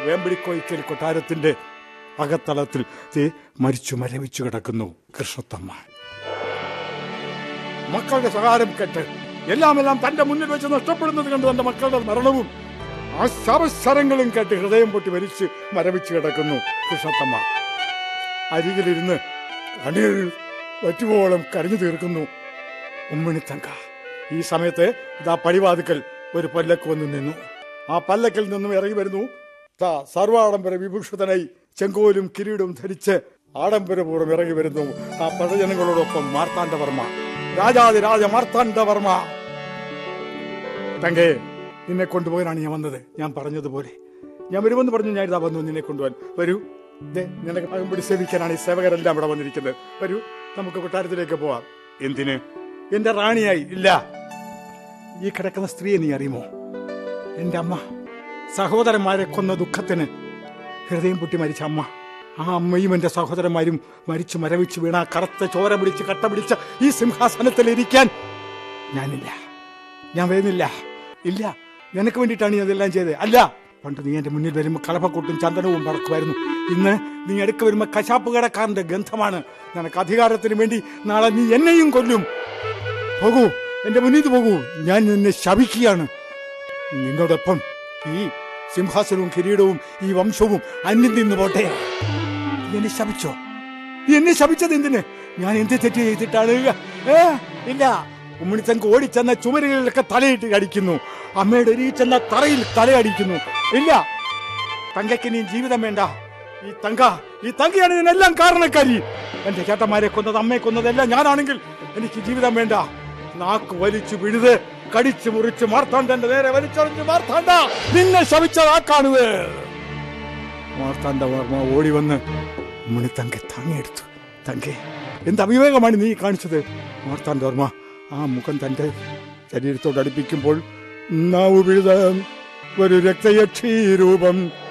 വേമ്പടിക്കോയിക്കൽ കൊട്ടാരത്തിന്റെ അകത്തളത്തിൽ ദേ മരിച്ചു മരവിച്ചു കിടക്കുന്നു കൃഷ്ണത്തമ്മ മക്കളുടെ സഹാരം കേട്ട് എല്ലാം എല്ലാം തന്റെ മുന്നിൽ വെച്ച് നഷ്ടപ്പെടുന്നത് കണ്ട് തന്റെ മക്കളുടെ മരണവും ആ ശവശരങ്ങളും കേട്ട് ഹൃദയം പൊട്ടി മരിച്ച് മരവിച്ചു കിടക്കുന്നു കൃഷ്ണത്തമ്മ അരികിലിരുന്ന് കണ്ണീർ വറ്റുപോളം കരഞ്ഞു തീർക്കുന്നു ഉമ്മിണിത്തങ്ക ഈ സമയത്ത് ഇതാ പടിവാതുക്കൽ ഒരു പല്ലക്ക് വന്നു നിന്നു ആ പല്ലക്കിൽ നിന്നും ഇറങ്ങി വരുന്നു ദാ സർവാഡംബര വിഭൂഷിതനായി ചെങ്കോലും കിരീടവും ധരിച്ച് ആഡംബരപൂർവ്വം ഇറങ്ങി വരുന്നു ആ പ്രജനങ്ങളോടൊപ്പം മാർത്താണ്ഡവർമ്മ രാജാതി രാജ മാർത്താണ്ഡവർമ്മ തങ്കേ നിന്നെ കൊണ്ടുപോകാനാണ് ഞാൻ വന്നത് ഞാൻ പറഞ്ഞതുപോലെ ഞാൻ വരുമെന്ന് പറഞ്ഞു ഞാൻ ഇതാ വന്നു നിന്നെ കൊണ്ടുപോകാൻ വരൂ ദേ നിനക്ക് അകമ്പടി സേവിക്കാനാണ് ഈ സേവകരെല്ലാം ഇവിടെ വന്നിരിക്കുന്നത് വരൂ നമുക്ക് കൊട്ടാരത്തിലേക്ക് പോവാം എന്തിന് എന്റെ റാണിയായി ഇല്ല ഈ കിടക്കുന്ന സ്ത്രീയെ നീ അറിയുമോ എന്റെ അമ്മ സഹോദരന്മാരെ കൊന്ന ദുഃഖത്തിന് ഹൃദയം പൊട്ടി മരിച്ച അമ്മ ആ അമ്മയും എന്റെ സഹോദരന്മാരും മരിച്ചു മരവിച്ചു വീണ ആ കറുത്ത ചോര പിടിച്ച് കട്ട പിടിച്ച ഈ സിംഹാസനത്തിൽ ഇരിക്കാൻ ഞാനില്ല ഞാൻ വരുന്നില്ല ഇല്ല നിനക്ക് വേണ്ടിയിട്ടാണ് ഞാൻ ഇതെല്ലാം ചെയ്തത് അല്ല പണ്ട് നീ എന്റെ മുന്നിൽ വരുമ്പോൾ കളപ്പക്കൂട്ടും ചന്ദനവും പറക്കുമായിരുന്നു ഇന്ന് നീ അടുക്ക വരുമ്പോൾ കശാപ്പ് കടക്കാരന്റെ ഗന്ധമാണ് നിനക്ക് അധികാരത്തിന് വേണ്ടി നാളെ നീ എന്നെയും കൊല്ലും പോകൂ എന്റെ മുന്നിൽ പോകൂ ഞാൻ നിന്നെ ശപിക്കുകയാണ് നിന്നോടൊപ്പം ഈ സിംഹാസനവും കിരീടവും ഈ വംശവും അന്യം നിന്ന് പോട്ടെ നീ എന്നെ ശപിച്ചോ നീ എന്നെ ശപിച്ചത് എന്തിന് ഞാൻ എന്ത് തെറ്റ് ചെയ്തിട്ടാണ് ഏ ഇല്ല ഉമ്മണിത്തങ്ക് ഓടിച്ചെന്ന ചുമരുകളിലൊക്കെ തലയിട്ട് അടിക്കുന്നു അമ്മയുടെ എരി ചെന്ന തറയിൽ തലയടിക്കുന്നു ഇല്ല തങ്കയ്ക്ക് നീ ജീവിതം വേണ്ട ഈ തങ്ക ഈ തങ്കയാണ് ഇതിനെല്ലാം കാരണക്കാരി എന്റെ ചേട്ടന്മാരെ കൊന്നത് അമ്മയെ കൊന്നതെല്ലാം ഞാനാണെങ്കിൽ എനിക്ക് ജീവിതം വേണ്ട നാക്ക് വലിച്ചു വിഴുത് കടിച്ചു മുറിച്ച് മാർത്താണ്ഡന്റെ നേരെ വലിച്ചെറിഞ്ഞ് മാർത്താണ്ഡ നിന്നെ ശവിച്ചതാക്കാണുത് മാർത്താണ്ഡ വർമ്മ ഓടി വന്ന് ഉമ്മണി തങ്ക താങ്ങിയെടുത്തു തങ്കെ എന്ത് അവിവേകമാണ് നീ കാണിച്ചത് മാർത്താണ്ഡ വർമ്മ ആ മുഖം തന്റെ ശരീരത്തോട് അടുപ്പിക്കുമ്പോൾ നാവ് വിഴുത ഒരു രക്തയക്ഷീ രൂപം